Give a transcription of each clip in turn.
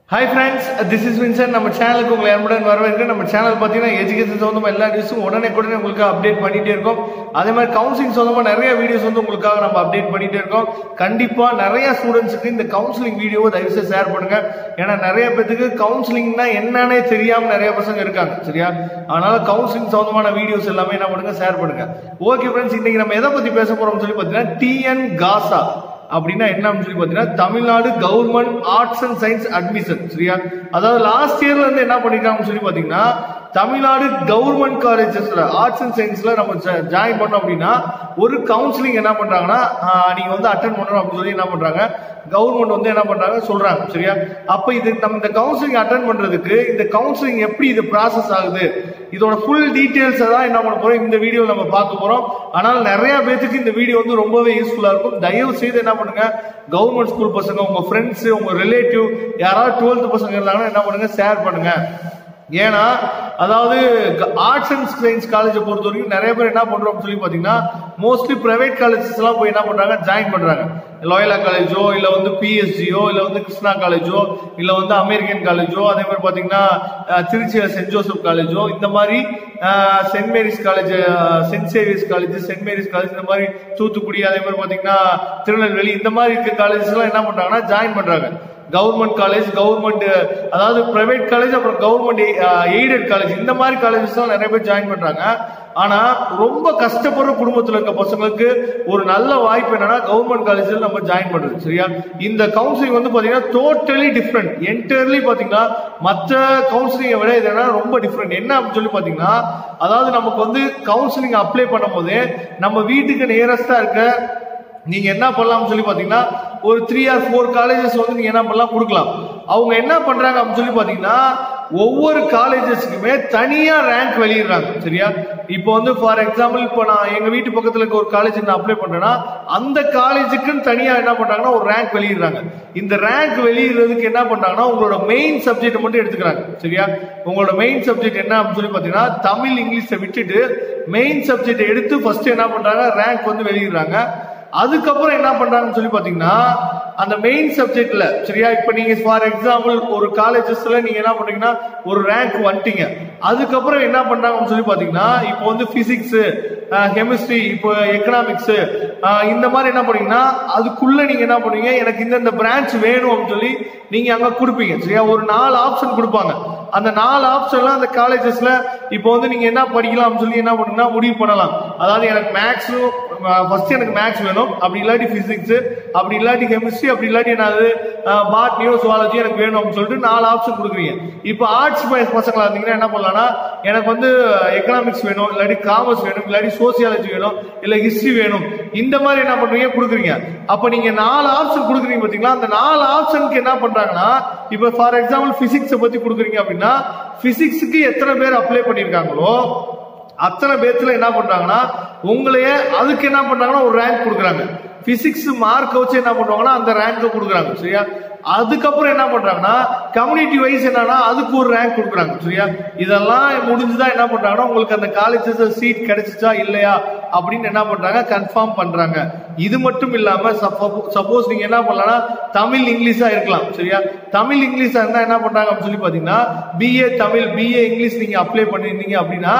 Hi friends this is Vinson நம்ம சேனலுக்கு உங்களை அன்புடன் வரவேற்கிறேன் நம்ம சேனல் பார்த்தீங்கன்னா எஜுகேஷன் சம்மந்தமாக எல்லா நியூஸும் உடனே உடனே உங்களுக்கு அப்டேட் பண்ணிட்டே இருக்கோம் அதே மாதிரி கவுன்சிலிங் சம்மந்தமாக நிறைய வீடியோஸ் வந்து உங்களுக்காக நம்ம அப்டேட் பண்ணிட்டே இருக்கோம் கண்டிப்பாக நிறைய ஸ்டூடெண்ட்ஸுக்கு இந்த கவுன்சிலிங் வீடியோவை தயவுசெய்து ஷேர் பண்ணுங்க ஏன்னா நிறைய பேத்துக்கு கவுன்சிலிங்னா என்னன்னே தெரியாம நிறைய பசங்க இருக்காங்க சரியா அதனால கவுன்சிலிங் சம்மந்தமான வீடியோஸ் எல்லாமே என்ன பண்ணுங்க ஷேர் பண்ணுங்க ஓகே ஃப்ரெண்ட்ஸ் இன்னைக்கு நம்ம எதை பத்தி பேச போறோம்னு சொல்லி பார்த்தீங்கன்னா டிஎன் காசா அப்படின்னா என்ன அப்படின்னு சொல்லி பார்த்தீங்கன்னா Tamil Nadu government arts and science admission சரியா அதாவது லாஸ்ட் இயர்ல இருந்து என்ன பண்ணிருக்காங்கன்னு சொல்லி பார்த்தீங்கன்னா தமிழ்நாடு கவர்மெண்ட் காலேஜஸ்ல ஆர்ட்ஸ் அண்ட் சயின்ஸ்ல நம்ம ஜாயின் பண்ணோம் அப்படின்னா ஒரு கவுன்சிலிங் என்ன பண்றாங்கன்னா ஆஹ், நீங்க வந்து அட்டன் பண்ணணும் அப்படின்னு சொல்லி என்ன பண்றாங்க கவர்மெண்ட் வந்து என்ன பண்றாங்க சொல்றாங்க சரியா அப்ப இது நம்ம இந்த கவுன்சிலிங் அட்டன் பண்றதுக்கு இந்த கவுன்சிலிங் எப்படி இது ப்ராசஸ் ஆகுது இதோட ஃபுல் டீடைல்ஸ் தான் என்ன பண்ண போறோம் இந்த வீடியோ நம்ம பார்க்க போறோம் ஆனால் நிறைய பேத்துக்கு இந்த வீடியோ வந்து ரொம்பவே யூஸ்ஃபுல்லா இருக்கும் தயவு செய்து என்ன பண்ணுங்க கவர்மெண்ட் ஸ்கூல் பசங்க உங்க ஃப்ரெண்ட்ஸ் உங்க ரிலேட்டிவ் யாராவது டுவெல்த் பசங்க இருந்தாங்கன்னா என்ன பண்ணுங்க ஷேர் பண்ணுங்க ஏன்னா அதாவது ஆர்ட்ஸ் அண்ட் சயின்ஸ் காலேஜை பொறுத்த வரைக்கும் நிறைய பேர் என்ன பண்றோம்னு சொல்லி பாத்தீங்கன்னா மோஸ்ட்லி பிரைவேட் காலேஜஸ் எல்லாம் போய் என்ன பண்றாங்க ஜாயின் பண்றாங்க லோயலா காலேஜோ இல்ல வந்து பிஎஸ்ஜியோ இல்ல வந்து கிருஷ்ணா காலேஜோ இல்ல வந்து அமெரிக்கன் காலேஜோ அதே மாதிரி பாத்தீங்கன்னா அஹ், திருச்சியில சென்ட் ஜோசப் காலேஜோ இந்த மாதிரி அஹ், சென்ட் மேரிஸ் காலேஜ் அஹ், Saint Xavier's college Saint Mary's college இந்த மாதிரி தூத்துக்குடி அதே மாதிரி பாத்தீங்கன்னா திருநெல்வேலி இந்த மாதிரி இருக்க காலேஜஸ் எல்லாம் என்ன பண்றாங்கன்னா ஜாயின் பண்றாங்க கவர்மெண்ட் காலேஜ் கவர்மெண்ட் அதாவது பிரைவேட் காலேஜ் அப்புறம் கவர்மெண்ட் எய்டட் காலேஜ் இந்த மாதிரி காலேஜஸ் எல்லாம் நிறைய பேர் ஜாயின் பண்றாங்க ஆனா ரொம்ப கஷ்டப்படுற குடும்பத்துல இருக்க பசங்களுக்கு ஒரு நல்ல வாய்ப்பு என்னன்னா கவர்மெண்ட் காலேஜில் நம்ம ஜாயின் பண்றது சரியா இந்த கவுன்சிலிங் வந்து பாத்தீங்கன்னா டோட்டலி டிஃப்ரெண்ட் என்டையர்லி பாத்தீங்கன்னா மற்ற கவுன்சிலிங்கை விட இது என்ன ரொம்ப டிஃப்ரெண்ட் என்ன அப்படின்னு சொல்லி பாத்தீங்கன்னா அதாவது நமக்கு வந்து கவுன்சிலிங் அப்ளை பண்ணும்போது நம்ம வீட்டுக்கு நியரஸ்டா இருக்க நீங்க என்ன பண்ணலாம்னு சொல்லி பாத்தீங்கன்னா ஒரு த்ரீ ஆர் ஃபோர் காலேஜஸ் வந்து நீங்க என்ன பண்ணலாம் கொடுக்கலாம் அவங்க என்ன பண்றாங்க அப்படின்னு சொல்லி பாத்தீங்கன்னா ஒவ்வொரு காலேஜஸ்க்குமே தனியா ரேங்க் வெளியிடுறாங்க சரியா இப்போ வந்து ஃபார் எக்ஸாம்பிள் இப்போ நான் எங்க வீட்டு பக்கத்துல இருக்க ஒரு காலேஜ் நான் அப்ளை பண்றேன்னா அந்த காலேஜுக்குன்னு தனியா என்ன பண்றாங்கன்னா ஒரு ரேங்க் வெளியிடுறாங்க இந்த ரேங்க் வெளியிடுறதுக்கு என்ன பண்றாங்கன்னா உங்களோட மெயின் சப்ஜெக்ட் மட்டும் எடுத்துக்கிறாங்க சரியா உங்களோட மெயின் சப்ஜெக்ட் என்ன அப்படின்னு சொல்லி பாத்தீங்கன்னா தமிழ் இங்கிலீஷை விட்டுட்டு மெயின் சப்ஜெக்ட் எடுத்து ஃபர்ஸ்ட் என்ன பண்றாங்க ரேங்க் வந்து வெளியிடுறாங்க அதுக்கப்புறம் என்ன பண்றாங்கன்னு சொல்லி பாத்தீங்கன்னா அந்த மெயின் சப்ஜெக்ட்ல சரியா இப்ப நீங்க ஃபார் எக்ஸாம்பிள் ஒரு காலேஜஸ்ல நீங்க என்ன பண்றீங்கன்னா ஒரு ரேங்க் வந்துட்டீங்க அதுக்கப்புறம் என்ன பண்றாங்கன்னு சொல்லி பாத்தீங்கன்னா இப்போ வந்து பிசிக்ஸ் கெமிஸ்ட்ரி இப்போ எக்கனாமிக்ஸ் இந்த மாதிரி என்ன பண்ணீங்கன்னா அதுக்குள்ள நீங்க என்ன பண்ணுவீங்க எனக்கு இந்த இந்த பிரான்ச் வேணும் அப்படின்னு சொல்லி நீங்க அங்க கொடுப்பீங்க சரியா ஒரு நாலு ஆப்ஷன் கொடுப்பாங்க அந்த நாலு ஆப்ஷன்ல அந்த காலேஜஸ்ல இப்போ வந்து நீங்க என்ன படிக்கலாம்னு சொல்லி என்ன பண்ணுங்கன்னா முடிவு பண்ணலாம் அதாவது எனக்கு மேக்ஸும் ஃபர்ஸ்ட் எனக்கு மேக்ஸ் வேணும் அப்படி இல்லாட்டி பிசிக்ஸ் அப்படி இல்லாட்டி கெமிஸ்ட்ரி அப்படி இல்லாட்டி என்னது பாட்னியோ சுவாலஜி எனக்கு வேணும் அப்படின்னு சொல்லிட்டு நாலு ஆப்ஷன் கொடுக்குறீங்க இப்போ ஆர்ட்ஸ் பசங்களா இருந்தீங்கன்னா என்ன பண்ணலாம்னா எனக்கு வந்து எக்கனாமிக்ஸ் வேணும் இல்லாட்டி காமர்ஸ் வேணும் இல்லாட்டி சோசியாலஜி வேணும் இல்ல ஹிஸ்டரி வேணும் இந்த மாதிரி என்ன பண்றீங்க கொடுக்குறீங்க அப்ப நீங்க நாலு ஆப்ஷன் கொடுக்குறீங்க பாத்தீங்களா அந்த நாலு ஆப்ஷனுக்கு என்ன பண்றாங்கன்னா இப்ப ஃபார் எக்ஸாம்பிள் பிசிக்ஸ் பத்தி கொடுக்குறீங்க அப்படின்னா பிசிக்ஸுக்கு எத்தனை பேர் அப்ளை பண்ணிருக்காங்களோ அத்தனை பேர்த்துல என்ன பண்றாங்கன்னா உங்களையே அதுக்கு என்ன பண்றாங்கன்னா ஒரு ரேங்க் கொடுக்குறாங்க பிசிக்ஸ் மார்க் வச்சு என்ன பண்ணுவாங்கன்னா அந்த ரேங்க் கொடுக்குறாங்க சரியா அதுக்கப்புறம் என்ன பண்றாங்கன்னா கம்யூனிட்டி வைஸ் என்னன்னா அதுக்கு ஒரு ரேங்க் கொடுக்குறாங்க சரியா இதெல்லாம் முடிஞ்சுதான் என்ன பண்றாங்கன்னா உங்களுக்கு அந்த காலேஜஸ் சீட் கிடைச்சிச்சா இல்லையா அப்படின்னு என்ன பண்றாங்க கன்ஃபார்ம் பண்றாங்க இது மட்டும் இல்லாம சப்போஸ் நீங்க என்ன பண்ணலாம்னா தமிழ் இங்கிலீஷா இருக்கலாம் சரியா தமிழ் இங்கிலீஷா இருந்தா என்ன பண்றாங்க அப்படின்னு சொல்லி பாத்தீங்கன்னா பிஏ தமிழ் பிஏ இங்கிலீஷ் நீங்க அப்ளை பண்ணிருந்தீங்க அப்படின்னா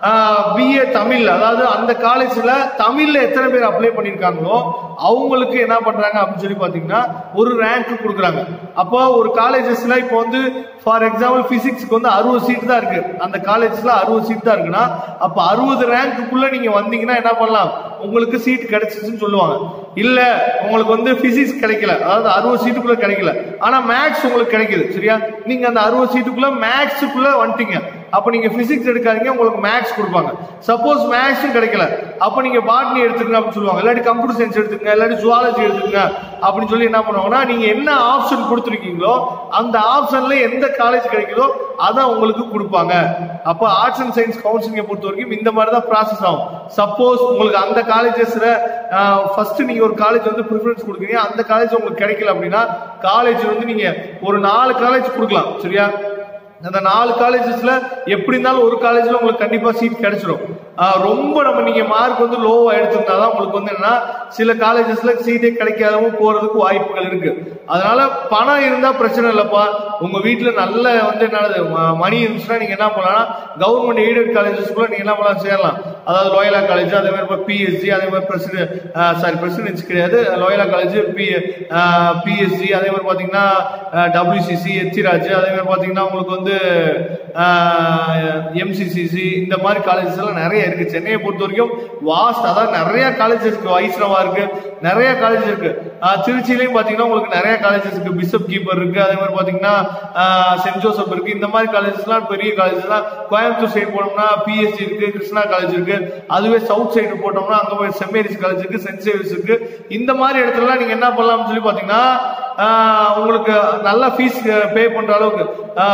பிஏ தமிழ் அதாவது அந்த காலேஜ்ல தமிழ்ல எத்தனை பேர் அப்ளை பண்ணிருக்காங்களோ அவங்களுக்கு என்ன பண்றாங்க அப்படின்னு சொல்லி பாத்தீங்கன்னா ஒரு ரேங்க் கொடுக்குறாங்க அப்போ ஒரு காலேஜஸ்ல இப்போ வந்து ஃபார் எக்ஸாம்பிள் பிசிக்ஸ்க்கு வந்து அறுபது சீட் தான் இருக்கு அந்த காலேஜ்ல அறுபது சீட் தான் இருக்குன்னா அப்ப அறுபது ரேங்க்குள்ள நீங்க வந்தீங்கன்னா என்ன பண்ணலாம் உங்களுக்கு சீட் கிடைச்சிச்சுன்னு சொல்லுவாங்க இல்ல உங்களுக்கு வந்து பிசிக்ஸ் கிடைக்கல அதாவது அறுபது சீட்டுக்குள்ள கிடைக்கல ஆனா மேக்ஸ் உங்களுக்கு கிடைக்குது சரியா நீங்க அந்த அறுபது சீட்டுக்குள்ள மேக்ஸுக்குள்ள வந்துட்டீங்க அப்ப நீங்க பிசிக்ஸ் எடுக்காதீங்க உங்களுக்கு மேக்ஸ் கொடுப்பாங்க சப்போஸ் மேக்ஸும் கிடைக்கல அப்ப நீங்க பாட்னி எடுத்துக்கங்க அப்படின்னு சொல்லுவாங்க இல்லாட்டி கம்ப்யூட்டர் சயின்ஸ் எடுத்துக்கங்க இல்லாட்டி ஜுவாலஜி எடுத்துக்கங்க அப்படின்னு சொல்லி என்ன பண்ணுவாங்கன்னா நீங்க என்ன ஆப்ஷன் கொடுத்துருக்கீங்களோ அந்த ஆப்ஷன்ல எந்த காலேஜ் கிடைக்குதோ அதான் உங்களுக்கு கொடுப்பாங்க அப்ப ஆர்ட்ஸ் அண்ட் சயின்ஸ் கவுன்சிலிங்கை பொறுத்த வரைக்கும் இந்த மாதிரி தான் ப்ராசஸ் ஆகும் சப்போஸ் உங்களுக்கு அந்த காலேஜஸ்ல ஃபர்ஸ்ட் நீங்க ஒரு காலேஜ் வந்து ப்ரிஃபரன்ஸ் கொடுக்குறீங்க அந்த காலேஜ் உங்களுக்கு கிடைக்கல அப்படின்னா காலேஜ் வந்து நீங்க ஒரு நாலு காலேஜ் கொடுக்கலாம் சரியா அந்த நாலு காலேஜஸ்ல எப்படி இருந்தாலும் ஒரு காலேஜ்ல உங்களுக்கு கண்டிப்பா சீட் கிடைச்சிடும் ஆஹ் ரொம்ப நம்ம நீங்க மார்க் வந்து லோவா எடுத்திருந்தா தான் உங்களுக்கு வந்து என்னன்னா சில காலேஜஸ்ல சீட்டே கிடைக்காதவங்க போறதுக்கு வாய்ப்புகள் இருக்கு அதனால பணம் இருந்தா பிரச்சனை இல்லப்பா உங்க வீட்டுல நல்ல வந்து என்னது மணி இருந்துச்சுன்னா நீங்க என்ன பண்ணலாம் கவர்மெண்ட் எய்டட் காலேஜஸ்க்குள்ள நீங்க என்ன பண்ணலாம் சேரலாம் அதாவது லோயலா காலேஜ் அதே மாதிரி பிஎஸ்சி அதே மாதிரி பிரசிடென்ட் சாரி பிரசிடென்சி கிடையாது லோயலா காலேஜ் பி பிஎஸ்சி அதே மாதிரி பாத்தீங்கன்னா டபிள்யூசிசி எச்சிராஜ் அதே மாதிரி பாத்தீங்கன்னா உங்களுக்கு வந்து எம்சிசிசி இந்த மாதிரி காலேஜஸ் எல்லாம் நிறைய இருக்கு சென்னையை பொறுத்த வரைக்கும் வாஸ்ட் அதாவது நிறைய காலேஜ் இருக்கு வைஷ்ணவா இருக்கு நிறைய காலேஜ் இருக்கு ஆஹ் திருச்சியிலையும் பாத்தீங்கன்னா உங்களுக்கு நிறைய காலேஜஸ் இருக்கு பிஷப் கீப்பர் இருக்கு அதே மாதிரி பாத்தீங்கன்னா ஆஹ் சென்ட் ஜோசப் இருக்கு இந்த மாதிரி காலேஜஸ்லாம் பெரிய காலேஜஸ்லாம் கோயம்புத்தூர் சைடு போனோம்னா பிஎஸ்சி இருக்கு கிருஷ்ணா காலேஜ் இருக்கு அதுவே சவுத் சைடு போட்டோம்னா அங்க போய் சென்ட் மேரிஸ் காலேஜ் இருக்கு சென்ட் சேவிஸ் இருக்கு இந்த மாதிரி இடத்துலலாம் நீங்க என்ன பண்ணலாம்னு சொல்லி பாத்தீங்கன்னா ஆஹ் உங்களுக்கு நல்ல ஃபீஸ் பே பண்ற அளவுக்கு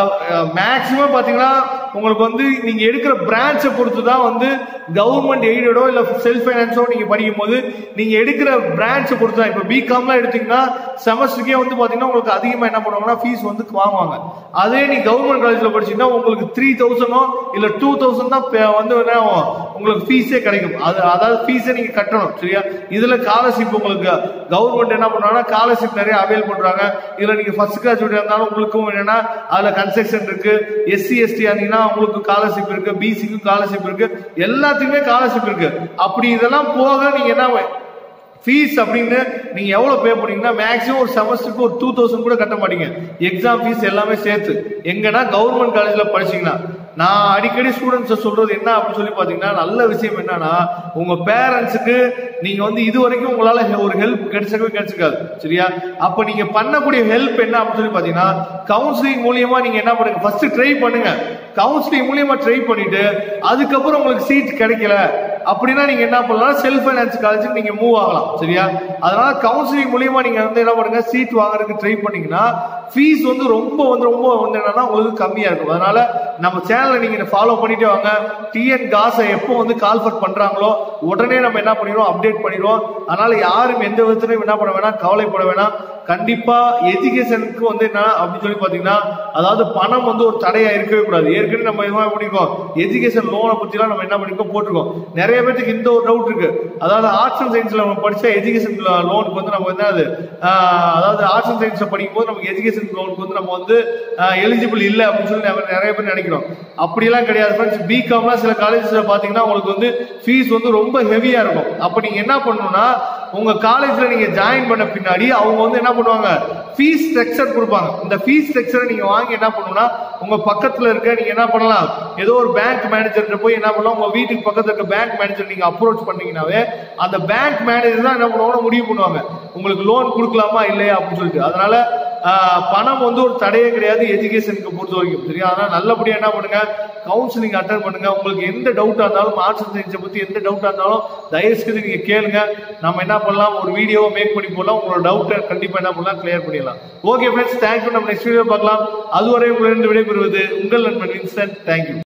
மேக்சிமம் பாத்தீங்கன்னா உங்களுக்கு வந்து நீங்க எடுக்கிற பிரான்ச்சை பொறுத்து தான் வந்து கவர்மெண்ட் எய்டடோ இல்ல செல்ஃப் ஃபைனான்ஸோ நீங்க படிக்கும் போது நீங்க எடுக்கிற பிரான்ச்சை பொறுத்து தான் இப்போ பிகாம்லாம் எடுத்தீங்கன்னா செமஸ்டருக்கே வந்து பாத்தீங்கன்னா உங்களுக்கு அதிகமா என்ன பண்ணுவாங்கன்னா ஃபீஸ் வந்து வாங்குவாங்க அதே நீ கவர்மெண்ட் காலேஜ்ல படிச்சீங்கன்னா உங்களுக்கு த்ரீ தௌசண்டோ இல்ல டூ தௌசண்ட் தான் பே- வந்து என்ன ஆகும்? உங்களுக்கு ஃபீஸே கிடைக்கும் அது அதாவது ஃபீஸே நீங்க கட்டணும் சரியா இதுல ஸ்காலர்ஷிப் உங்களுக்கு கவர்மெண்ட் என்ன பண்றாங்கன்னா ஸ்காலர்ஷிப் நிறைய அவைல் பண்றாங்க இதுல நீங்க ஃபர்ஸ்ட் கிராஜுவேட் இருந்தாலும் உங்களுக்கும் என்னன்னா அதுல கன்செக்ஷன் இருக்கு எஸ்சி எஸ்டி ஆனீங்கன்னா உங்களுக்கு ஸ்காலர்ஷிப் இருக்கு பிசிக்கும் ஸ்காலர்ஷிப் இருக்கு எல்லாத்துக்குமே ஸ்காலர்ஷிப் இருக்கு அப்படி இதெல்லாம் போக நீங்க என்ன ஃபீஸ் அப்படின்னு நீங்க எவ்வளவு பே பண்ணீங்கன்னா மேக்ஸிமம் ஒரு செமஸ்டருக்கு ஒரு டூ தௌசண்ட் கூட கட்ட மாட்டீங்க எக்ஸாம் ஃபீஸ் எல்லாமே சேர்த்து எங்கன்னா கவர்மெண்ட் காலேஜ்ல படிச்சீங்கன்னா நான் அடிக்கடி ஸ்டூடெண்ட்ஸ் சொல்றது என்ன அப்படின்னு சொல்லி பாத்தீங்கன்னா நல்ல விஷயம் என்னன்னா உங்க பேரண்ட்ஸுக்கு நீங்க வந்து இது வரைக்கும் உங்களால ஹெ- ஒரு ஹெல்ப் கிடைச்சவே கிடைச்சிருக்காது சரியா அப்ப நீங்க பண்ணக்கூடிய ஹெல்ப் என்ன அப்படின்னு சொல்லி பாத்தீங்கன்னா கவுன்சிலிங் மூலியமா நீங்க என்ன பண்ணுங்க ஃபர்ஸ்ட் ட்ரை பண்ணுங்க கவுன்சிலிங் மூலியமா ட்ரை பண்ணிட்டு அதுக்கப்புறம் உங்களுக்கு சீட் கிடைக்கல அப்படின்னா நீங்க என்ன பண்ணலாம் செல்ஃப் ஃபைனான்ஸ் காலேஜுக்கு நீங்க மூவ் ஆகலாம் சரியா அதனால கவுன்சிலிங் மூலியமா நீங்க வந்து என்ன பண்ணுங்க சீட் வாங்குறதுக்கு ட்ரை பண்ணீங்கன்னா ஃபீஸ் வந்து ரொம்ப வந்து ரொம்ப வந்து என்னன்னா உங்களுக்கு கம்மியா இருக்கும் அதனால நம்ம சேனலை நீங்க ஃபாலோ பண்ணிட்டே வாங்க டிஎன் காசை எப்போ வந்து கால்ஃபர் பண்றாங்களோ உடனே நம்ம என்ன பண்ணிடுவோம் அப்டேட் பண்ணிடுவோம் அதனால யாரும் எந்த விதத்திலையும் என்ன பண்ண வேணாம் கவலைப்பட வேணாம் கண்டிப்பா எஜுகேஷனுக்கு வந்து என்ன அப்படின்னு சொல்லி பாத்தீங்கன்னா அதாவது பணம் வந்து ஒரு தடையா இருக்கவே கூடாது ஏற்கனவே நம்ம என்ன பண்ணிருக்கோம் எஜுகேஷன் லோனை பத்திலாம் நம்ம என்ன பண்ணிருக்கோம் போட்டிருக்கோம் நிறைய பேருக்கு இந்த ஒரு டவுட் இருக்கு அதாவது ஆர்ட்ஸ் அண்ட் சயின்ஸ்ல நம்ம படிச்சா எஜுகேஷன் லோனுக்கு வந்து நம்ம என்ன அது ஆஹ், அதாவது ஆர்ட்ஸ் அண்ட் சயின்ஸ்ல படிக்கும் போது நமக்கு எஜுகேஷன் லோனுக்கு வந்து நம்ம வந்து எலிஜிபிள் இல்லை அப்படின்னு சொல்லி நம்ம நிறைய பேர் நினைக்கிறோம் அப்படியெல்லாம் கிடையாது ஃப்ரெண்ட்ஸ் பிகாம்லாம் சில காலேஜஸ்ல பாத்தீங்கன்னா உங்களுக்கு வந்து ஃபீஸ் வந்து ரொம்ப ஹெவியா இருக்கும் அப்ப நீங்க என்ன பண்ணணும்னா உங்க காலேஜ்ல நீங்க ஜாயின் பண்ண பின்னாடி அவங்க வந்து என்ன பண்ணுவாங்க ஃபீஸ் ஸ்ட்ரக்சர் கொடுப்பாங்க இந்த ஃபீஸ் ஸ்ட்ரக்சரை நீங்க வாங்கி என்ன பண்ணணும்னா உங்க பக்கத்துல இருக்க நீங்க என்ன பண்ணலாம் ஏதோ ஒரு பேங்க் மேனேஜர்கிட்ட போய் என்ன பண்ணலாம் உங்க வீட்டுக்கு பக்கத்துல இருக்க பேங்க் மேனேஜர் நீங்க அப்ரோச் பண்ணீங்கன்னாவே அந்த பேங்க் மேனேஜர் தான் என்ன பண்ணுவாங்க முடிவு பண்ணுவாங்க உங்களுக்கு லோன் கொடுக்கலாமா இல்லையா அப்படின்னு சொல்லிட்டு அதனால ஆஹ், பணம் வந்து ஒரு தடையே கிடையாது எஜுகேஷனுக்கு பொறுத்த வரைக்கும் சரியா அதனால நல்லபடியா என்ன பண்ணுங்க கவுன்சிலிங் அட்டன் பண்ணுங்க உங்களுக்கு எந்த டவுட்டா இருந்தாலும் ஆர்ட்ஸ் சயின்ஸை பத்தி எந்த டவுட்டா இருந்தாலும் தயவு செய்து நீங்க கேளுங்க நம்ம என்ன பண்ணலாம் ஒரு வீடியோவை மேக் பண்ணி போடலாம் உங்களோட டவுட்டை கண்டிப்பா என்ன பண்ணலாம் கிளியர் பண்ணிடலாம் ஓகே ஃப்ரெண்ட்ஸ் தேங்க்யூ நம்ம நெக்ஸ்ட் வீடியோ பார்க்கலாம் அதுவரை உங்களிடம் விடைபெறுவது உங்கள் நண்பன் இன்ஸ்டன்ட் தேங்க்யூ